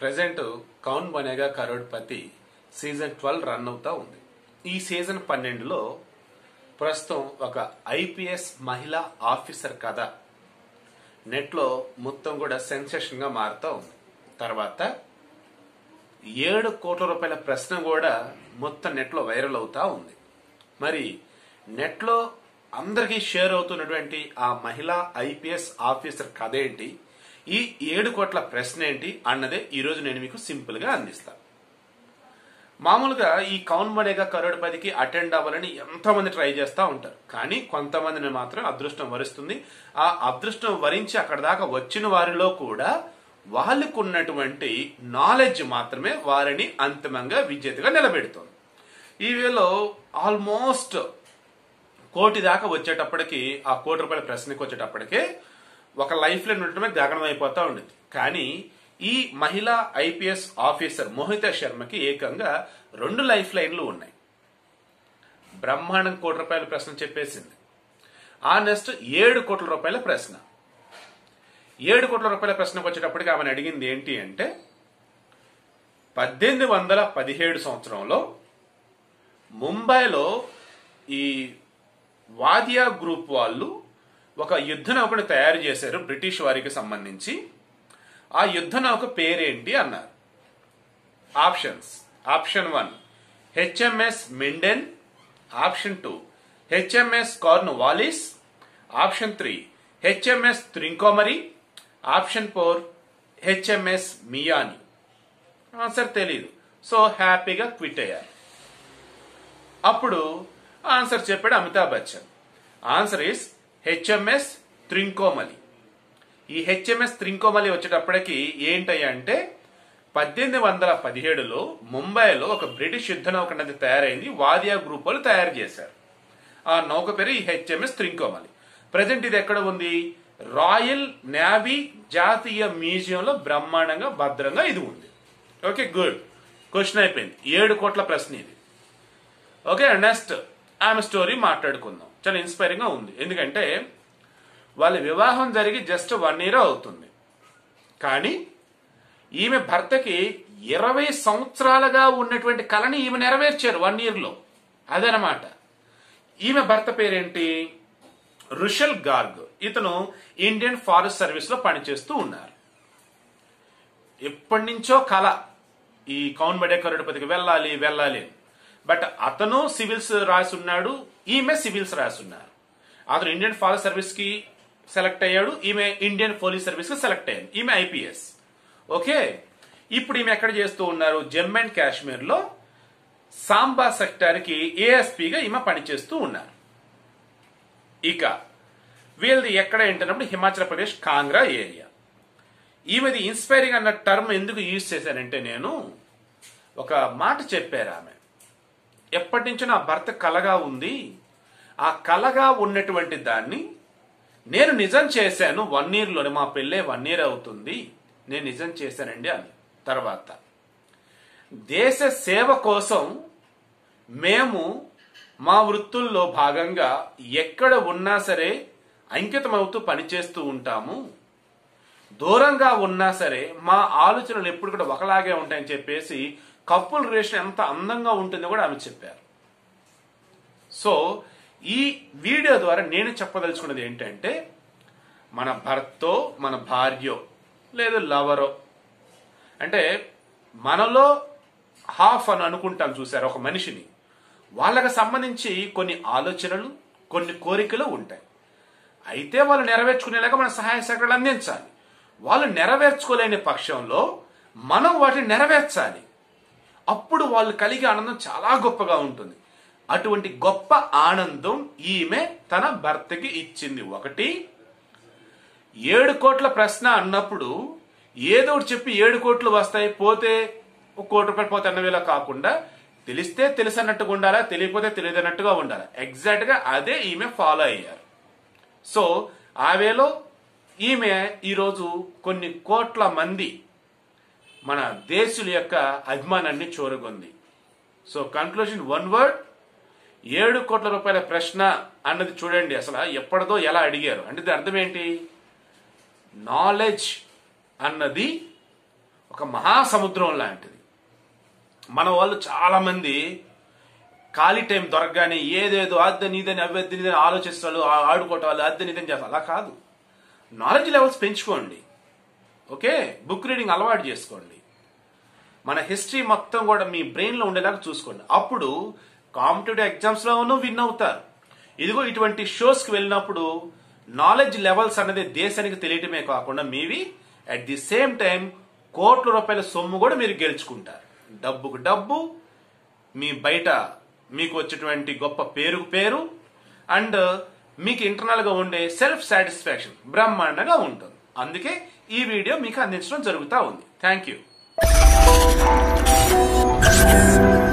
Present Kaun Banega Crorepati season twelve run అవుతా ఉంది ఈ సీజన్ పన్నెండులో ప్రస్తుతం ఒక ఐపీఎస్ మహిళా ఆఫీసర్ కథ నెట్లో మొత్తం కూడా సెన్సేషన్ గా మారుతూ ఉంది తర్వాత ఏడు కోట్ల రూపాయల ప్రశ్న కూడా మొత్తం నెట్లో వైరల్ అవుతా ఉంది మరి నెట్లో అందరికీ షేర్ అవుతున్నటువంటి ఆ మహిళా ఐపీఎస్ ఆఫీసర్ కథ ఏంటి ఈ ఏడు కోట్ల ప్రశ్న ఏంటి అన్నదే ఈరోజు నేను మీకు సింపుల్ గా అందిస్తాను మామూలుగా ఈ కౌన్ బనేగా కరోడ్పతికి అటెండ్ అవ్వాలని ఎంతమంది ట్రై చేస్తూ ఉంటారు కానీ కొంతమందిని మాత్రం అదృష్టం వరిస్తుంది ఆ అదృష్టం వరించి అక్కడ దాకా వచ్చిన వారిలో కూడా వాళ్ళకు ఉన్నటువంటి నాలెడ్జ్ మాత్రమే వారిని అంతిమంగా విజేతగా నిలబెడుతుంది ఈ వేలో ఆల్మోస్ట్ కోటి దాకా వచ్చేటప్పటికి ఆ కోటి రూపాయల ప్రశ్నకి వచ్చేటప్పటికే ఒక లైఫ్ లైన్ ఉండటమే గగనం అయిపోతా ఉండేది కానీ ఈ మహిళా ఐపీఎస్ ఆఫీసర్ మోహిత శర్మకి ఏకంగా రెండు లైఫ్ లైన్లు ఉన్నాయి బ్రహ్మాండం కోటి రూపాయల ప్రశ్న చెప్పేసింది ఆ నెక్స్ట్ ఏడు కోట్ల రూపాయల ప్రశ్న ఏడు కోట్ల రూపాయల ప్రశ్నకు వచ్చేటప్పటికి ఆమెను అడిగింది ఏంటి అంటే పద్దెనిమిది వందల పదిహేడు సంవత్సరంలో ముంబైలో ఈ వాదియా గ్రూప్ వాళ్ళు ఒక యుద్ధ నౌకను తయారు చేశారు బ్రిటిష్ వారికి సంబంధించి ఆ యుద్ధ నౌక పేరేంటి అన్నారు options option one HMS Minden option two HMS Cornwallis option three HMS Trincomalee option four HMS Miani answer తెలీదు సో హ్యాపీగా క్విట్ అయ్యారు అప్పుడు ఆన్సర్ చెప్పాడు Amitabh Bachchan answer is HMS Trincomalee ఈ హెచ్ఎంఎస్ త్రింకోమలి వచ్చేటప్పటికి ఏంటయ్యా అంటే పద్దెనిమిది వందల పదిహేడులో ముంబైలో ఒక బ్రిటిష్ యుద్ధ నౌక అనేది తయారైంది వాదియా గ్రూప్ వాళ్ళు తయారు చేశారు ఆ నౌక పేరు ఈ హెచ్ఎంఎస్ త్రింకోమలి ప్రజెంట్ ఇది ఎక్కడ ఉంది రాయల్ నేవీ జాతీయ మ్యూజియంలో బ్రహ్మాండంగా భద్రంగా ఇది ఉంది ఓకే గుడ్ క్వశ్చన్ అయిపోయింది ఏడు కోట్ల ప్రశ్న ఇది ఓకే నెక్స్ట్ ఆమె స్టోరీ మాట్లాడుకుందాం చాలా ఇన్స్పైరింగ్ గా ఉంది ఎందుకంటే వాళ్ళ వివాహం జరిగి జస్ట్ వన్ ఇయర్ అవుతుంది కానీ ఈమె భర్తకి ఇరవై సంవత్సరాలుగా ఉన్నటువంటి కళని ఈమె నెరవేర్చారు వన్ ఇయర్ లో అదనమాట ఈమె భర్త పేరేంటి రుషల్ గార్గ్ ఇతను ఇండియన్ ఫారెస్ట్ సర్వీస్ లో పనిచేస్తూ ఉన్నారు ఎప్పటి నుంచో కళ ఈ కౌన్ బడే కరుడుపతికి వెళ్ళాలి వెళ్ళాలి అని. బట్ అతను సివిల్స్ రాసి ఉన్నాడు ఈమె సివిల్స్ రాసి ఉన్నారు అతను ఇండియన్ ఫారెస్ట్ సర్వీస్ కి సెలెక్ట్ అయ్యాడు ఈమె ఇండియన్ పోలీస్ సర్వీస్ కి సెలెక్ట్ అయ్యాడు ఈమె ఐపీఎస్ ఓకే ఇప్పుడు ఈమె ఎక్కడ చేస్తూ ఉన్నారు జమ్మూ అండ్ కాశ్మీర్ లో సాంబా సెక్టార్ కి ఏఎస్పీగా ఈమె పనిచేస్తూ ఉన్నారు ఇక వీళ్ళది ఎక్కడ ఏంటన్నప్పుడు హిమాచల్ ప్రదేశ్ కాంగ్రా ఏరియా ఈమెది ఇన్స్పైరింగ్ అన్న టర్మ్ ఎందుకు యూజ్ చేశానంటే నేను ఒక మాట చెప్పారు ఆమె ఎప్పటి నుంచో నా భర్త కలగా ఉంది ఆ కలగా ఉన్నటువంటి దాన్ని నేను నిజం చేశాను వన్ ఇయర్లోనే మా పెళ్ళే వన్ ఇయర్ అవుతుంది నేను నిజం చేశానండి అని తర్వాత దేశ సేవ కోసం మేము మా వృత్తుల్లో భాగంగా ఎక్కడ ఉన్నా సరే అంకితమవుతూ పనిచేస్తూ ఉంటాము దూరంగా ఉన్నా సరే మా ఆలోచనలు ఎప్పుడు కూడా ఒకలాగే ఉంటాయని చెప్పేసి కప్పుల్ రిలేషన్ ఎంత అందంగా ఉంటుందో కూడా ఆమె చెప్పారు సో ఈ వీడియో ద్వారా నేను చెప్పదలుచుకున్నది ఏంటంటే మన భర్తో మన భార్యో లేదు లవరో అంటే మనలో హాఫ్ అని అనుకుంటాం చూసారు ఒక మనిషిని వాళ్ళకి సంబంధించి కొన్ని ఆలోచనలు కొన్ని కోరికలు ఉంటాయి అయితే వాళ్ళు నెరవేర్చుకునేలాగా మన సహాయ సహకారాలు అందించాలి వాళ్ళు నెరవేర్చుకోలేని పక్షంలో మనం వాటిని నెరవేర్చాలి అప్పుడు వాళ్ళు కలిగే ఆనందం చాలా గొప్పగా ఉంటుంది అటువంటి గొప్ప ఆనందం ఈమె తన భర్తకి ఇచ్చింది ఒకటి ఏడు కోట్ల ప్రశ్న అన్నప్పుడు ఏదో ఒకటి చెప్పి ఏడు కోట్లు వస్తాయి పోతే ఒక కోటి రూపాయలు పోతే అన్న వేళ కాకుండా తెలిస్తే తెలుసు అన్నట్టుగా ఉండాలా తెలియకపోతే తెలియదు అన్నట్టుగా ఉండాలి ఎగ్జాక్ట్ గా అదే ఈమె ఫాలో అయ్యారు సో ఆ వేలో ఈమె ఈరోజు కొన్ని కోట్ల మంది మన దేశుల యొక్క అభిమానాన్ని చూరగొంది సో కన్క్లూజన్ వన్ వర్డ్ ఏడు కోట్ల రూపాయల ప్రశ్న అన్నది చూడండి అసలు ఎప్పటిదో ఎలా అడిగారు అంటే దీని అర్థం ఏంటి నాలెడ్జ్ అన్నది ఒక మహాసముద్రం లాంటిది మన వాళ్ళు చాలా మంది ఖాళీ టైం దొరకగానే ఏదేదో అద్దని ఇదని అవ్వద్దని ఇదని ఆలోచిస్తారు ఆ- ఆడుకోవటం వాళ్ళు అద్దని ఇదని చేస్తారు అలా కాదు నాలెడ్జ్ లెవెల్స్ పెంచుకోండి ఓకే బుక్ రీడింగ్ అలవాటు చేసుకోండి మన హిస్టరీ మొత్తం కూడా మీ బ్రెయిన్లో ఉండేలాగా చూసుకోండి అప్పుడు కాంపిటేటివ్ ఎగ్జామ్స్లోనూ విన్ అవుతారు ఇదిగో ఇటువంటి షోస్కి వెళ్ళినప్పుడు నాలెడ్జ్ లెవెల్స్ అనేది దేశానికి తెలియటమే కాకుండా మీవి అట్ ది సేమ్ టైం కోట్ల రూపాయల సొమ్ము కూడా మీరు గెలుచుకుంటారు డబ్బుకు డబ్బు మీ బయట మీకు వచ్చేటువంటి గొప్ప పేరుకు పేరు అండ్ మీకు ఇంటర్నల్ గా ఉండే సెల్ఫ్ సాటిస్ఫాక్షన్ బ్రహ్మాండంగా ఉంటుంది అందుకే ఈ వీడియో మీకు అందించడం జరుగుతూ ఉంది థ్యాంక్ యూ